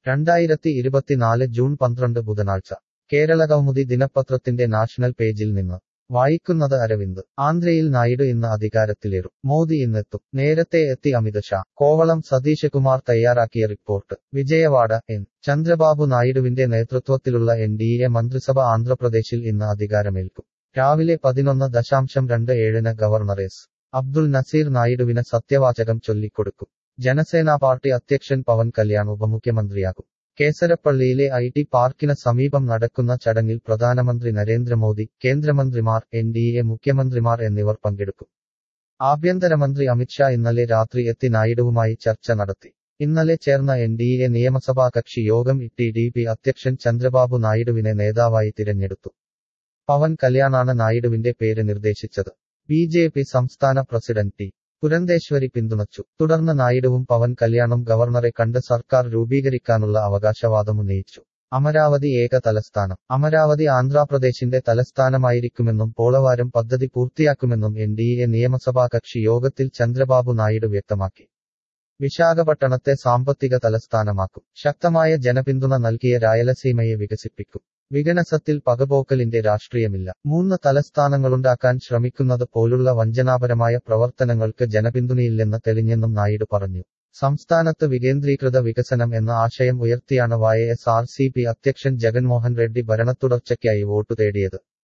രണ്ടായിരത്തി ഇരുപത്തിനാല് ജൂൺ പന്ത്രണ്ട് ബുധനാഴ്ച കേരള കൗമുദി ദിനപത്രത്തിന്റെ നാഷണൽ പേജിൽ നിന്ന് വായിക്കുന്നത് അരവിന്ദ് ആന്ധ്രയിൽ നായിഡു ഇന്ന് അധികാരത്തിലേറും മോദി ഇന്നെത്തും നേരത്തെ എത്തി അമിത് ഷാ കോവളം സതീഷ് കുമാർ തയ്യാറാക്കിയ റിപ്പോർട്ട് വിജയവാഡ എൻ ചന്ദ്രബാബു നായിഡുവിന്റെ നേതൃത്വത്തിലുള്ള എൻ ഡി എ മന്ത്രിസഭ ആന്ധ്രാപ്രദേശിൽ ഇന്ന് അധികാരമേൽക്കും രാവിലെ പതിനൊന്ന് ദശാംശം രണ്ട് ഏഴിന് ഗവർണർ എസ് അബ്ദുൽ നസീർ നായിഡുവിന് സത്യവാചകം ചൊല്ലിക്കൊടുക്കും ജനസേനാ പാർട്ടി അധ്യക്ഷൻ പവൻ കല്യാൺ ഉപമുഖ്യമന്ത്രിയാകും കേസരപ്പള്ളിയിലെ ഐ ടി പാർക്കിന് സമീപം നടക്കുന്ന ചടങ്ങിൽ പ്രധാനമന്ത്രി നരേന്ദ്രമോദി കേന്ദ്രമന്ത്രിമാർ എൻ ഡി എ മുഖ്യമന്ത്രിമാർ എന്നിവർ പങ്കെടുക്കും ആഭ്യന്തരമന്ത്രി അമിത്ഷാ ഇന്നലെ രാത്രി എത്തി നായിഡുവുമായി ചർച്ച നടത്തി ഇന്നലെ ചേർന്ന എൻ ഡി എ നിയമസഭാ കക്ഷി യോഗം ടി ഡി പി അധ്യക്ഷൻ ചന്ദ്രബാബു നായിഡുവിനെ നേതാവായി തിരഞ്ഞെടുത്തു പവൻ കല്യാണാണ് നായിഡുവിന്റെ പേര് നിർദ്ദേശിച്ചത് ബി ജെ പി സംസ്ഥാന പ്രസിഡന്റ് ടി പുരന്തേശ്വരി പിന്തുണച്ചു തുടർന്ന് നായിഡുവും പവൻ കല്യാണും ഗവർണറെ കണ്ട് സർക്കാർ രൂപീകരിക്കാനുള്ള അവകാശവാദമുന്നയിച്ചു അമരാവതി ഏക തലസ്ഥാനം അമരാവതി ആന്ധ്രാപ്രദേശിന്റെ തലസ്ഥാനമായിരിക്കുമെന്നും പോളവാരം പദ്ധതി പൂർത്തിയാക്കുമെന്നും എൻ ഡി എ നിയമസഭാ കക്ഷി യോഗത്തിൽ ചന്ദ്രബാബു നായിഡു വ്യക്തമാക്കി വിശാഖപട്ടണത്തെ സാമ്പത്തിക തലസ്ഥാനമാക്കും ശക്തമായ ജനപിന്തുണ നൽകിയ രായലസീമയെ വികസിപ്പിക്കും വികനസത്തിൽ പകപോക്കലിന്റെ രാഷ്ട്രീയമില്ല മൂന്ന് തലസ്ഥാനങ്ങളുണ്ടാക്കാൻ ശ്രമിക്കുന്നത് പോലുള്ള വഞ്ചനാപരമായ പ്രവർത്തനങ്ങൾക്ക് ജനപിന്തുണയില്ലെന്ന് തെളിഞ്ഞെന്നും നായിഡു പറഞ്ഞു സംസ്ഥാനത്ത് വികേന്ദ്രീകൃത വികസനം എന്ന ആശയം ഉയർത്തിയാണ് Y S R C P അധ്യക്ഷൻ ജഗൻമോഹൻ റെഡ്ഡി ഭരണത്തുടർച്ചയ്ക്കായി വോട്ടു തേടിയത്